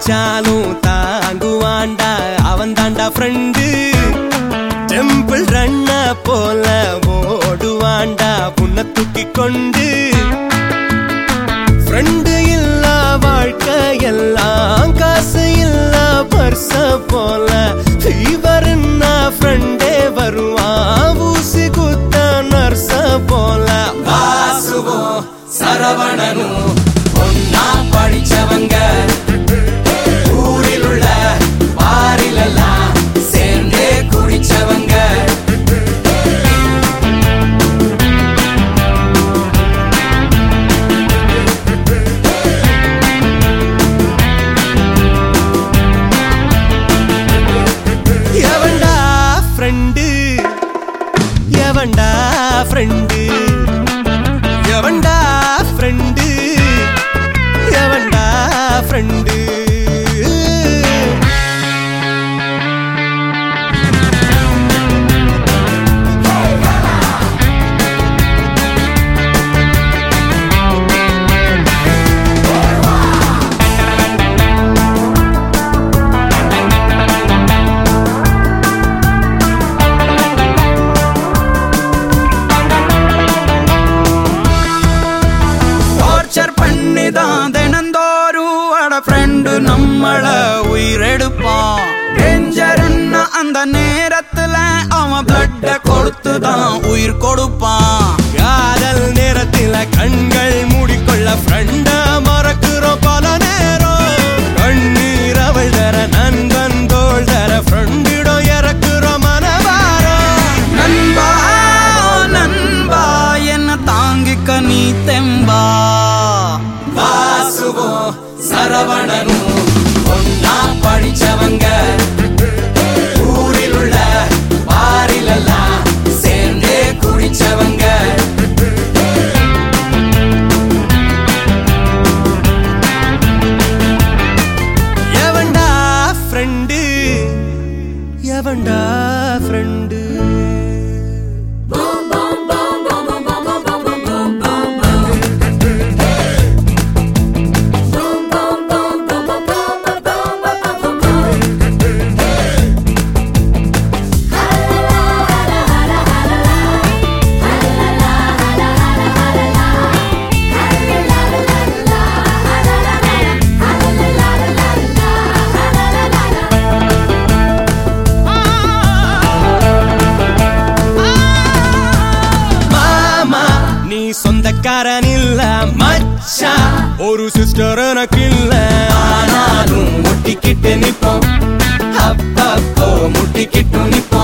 அடிச்சாலும் தாங்குவாண்டா அவன் தாண்டா ஃப்ரெண்டு டெம்பிள் ரன்ன போல ஓடுவாண்டா புண்ண தூக்கி கொண்டு ஃப்ரெண்டு இல்ல வாழ்க்கை எல்லாம் காசு இல்ல பர்ச போல ஃபீவர்னா ஃப்ரெண்டே வருவான் ஊசி குத்த நர்ச போல வாசுவோ சரவணனும் ஒன்னா படிச்சவங்க ஊரில் உள்ள பாரிலெல்லாம் சேர்ந்தே குடிச்சவங்க எவன்டா ஃப்ரெண்டு எவன்டா ஃப்ரெண்டு எவன்டா ஃப்ரெண்டு எவன்டா ஃப்ரெண்டு டார்ச்சர் பண்ணி தான் தினந்தோறும் அட ஃப்ரெண்டு நம்மள உயிரெடுப்பான் டேஞ்சர்னா அந்த நேரத்துல அவன் பிளட்ட கொடுத்து தான் உயிர் கொடுப்பான் காதல் நேரத்தில கண்கள் மூடிக்கொள்ள ஃப்ரெண்ட மறக்கிறோம் பல நேரம் கண்ணீர் அவள் தர நண்பன் தோள் தர ஃப்ரெண்டிடம் இறக்குறோம் மனவாரம் நண்பா நண்பா என்ன தாங்கிக்க நீ தெம்பா வாசுவோ சரவணனும் ஒன்னா படிச்சவங்க ஊரில் உள்ள பாரிலெல்லாம் சேர்ந்தே குடிச்சவங்க எவன்டா ஃப்ரெண்டு எவன்டா ஃப்ரெண்டு மாமா நீ சொந்தக்காரன் இல்ல மச்சான் ஒரு சிஸ்டர் எனக்கு இல்ல ஆனாலும் முட்டிக்கிட்டு நிப்போம் அப்பப்போ முட்டிக்கிட்டு நிப்போம்